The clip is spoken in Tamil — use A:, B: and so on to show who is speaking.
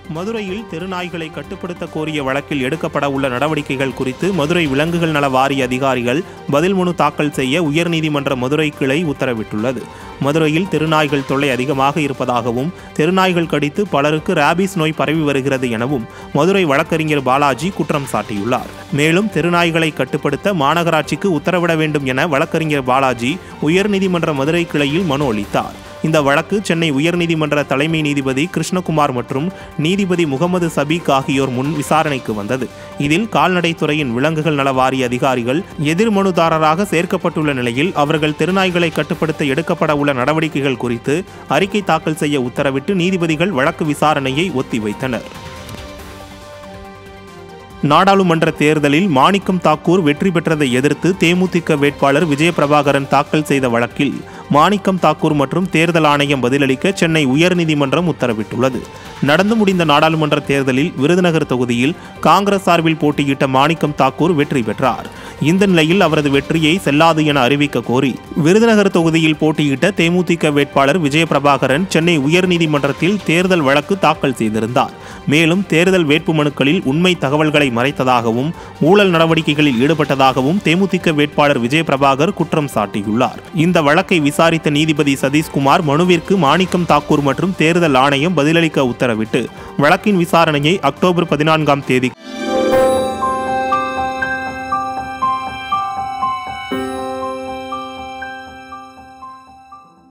A: மதுரையில் தெருநாய்களை கட்டுப்படுத்த கோரிய வழக்கில் எடுக்கப்பட உள்ள நடவடிக்கைகள் குறித்து மதுரை விலங்குகள் நல வாரிய அதிகாரிகள் பதில் மனு தாக்கல் செய்ய உயர்நீதிமன்ற மதுரை கிளை உத்தரவிட்டுள்ளது மதுரையில் தெருநாய்கள் தொல்லை அதிகமாக இருப்பதாகவும் தெருநாய்கள் கடித்து பலருக்கு ராபிஸ் நோய் பரவி வருகிறது எனவும் மதுரை வழக்கறிஞர் பாலாஜி குற்றம் சாட்டியுள்ளார் மேலும் தெருநாய்களை கட்டுப்படுத்த மாநகராட்சிக்கு உத்தரவிட வேண்டும் என வழக்கறிஞர் பாலாஜி உயர்நீதிமன்ற மதுரை கிளையில் மனு அளித்தார் இந்த வழக்கு சென்னை உயர்நீதிமன்ற தலைமை நீதிபதி கிருஷ்ணகுமார் மற்றும் நீதிபதி முகமது சபீக் ஆகியோர் முன் விசாரணைக்கு வந்தது இதில் கால்நடைத்துறையின் விலங்குகள் நல வாரிய அதிகாரிகள் எதிர்மனுதாரராக சேர்க்கப்பட்டுள்ள நிலையில் அவர்கள் தெருநாய்களை கட்டுப்படுத்த எடுக்கப்பட உள்ள நடவடிக்கைகள் குறித்து அறிக்கை தாக்கல் செய்ய உத்தரவிட்டு நீதிபதிகள் வழக்கு விசாரணையை ஒத்திவைத்தனர் நாடாளுமன்ற தேர்தலில் மாணிக்கம் தாக்கூர் வெற்றி பெற்றதை எதிர்த்து தேமுதிக வேட்பாளர் விஜயபிரபாகரன் தாக்கல் செய்த வழக்கில் மாணிக்கம் தாக்கூர் மற்றும் தேர்தல் ஆணையம் பதிலளிக்க சென்னை உயர்நீதிமன்றம் உத்தரவிட்டுள்ளது நடந்து முடிந்த நாடாளுமன்ற தேர்தலில் விருதுநகர் தொகுதியில் காங்கிரஸ் சார்பில் போட்டியிட்ட மாணிக்கம் தாக்கூர் வெற்றி பெற்றார் இந்த நிலையில் அவரது வெற்றியை செல்லாது என அறிவிக்க கோரி விருதுநகர் தொகுதியில் போட்டியிட்ட தேமுதிக வேட்பாளர் விஜயபிரபாகரன் சென்னை உயர்நீதிமன்றத்தில் தேர்தல் வழக்கு தாக்கல் செய்திருந்தார் மேலும் தேர்தல் வேட்புமனுக்களில் உண்மை தகவல்களை மறைத்ததாகவும் ஊழல் நடவடிக்கைகளில் ஈடுபட்டதாகவும் தேமுதிக வேட்பாளர் விஜயபிரபாகர் குற்றம் சாட்டியுள்ளார் இந்த வழக்கை விசாரித்த நீதிபதி சதீஷ்குமார் மனுவிற்கு மாணிக்கம் தாக்கூர் மற்றும் தேர்தல் ஆணையம் பதிலளிக்க உத்தரவிட்டு வழக்கின் விசாரணையை அக்டோபர் பதினான்காம் தேதி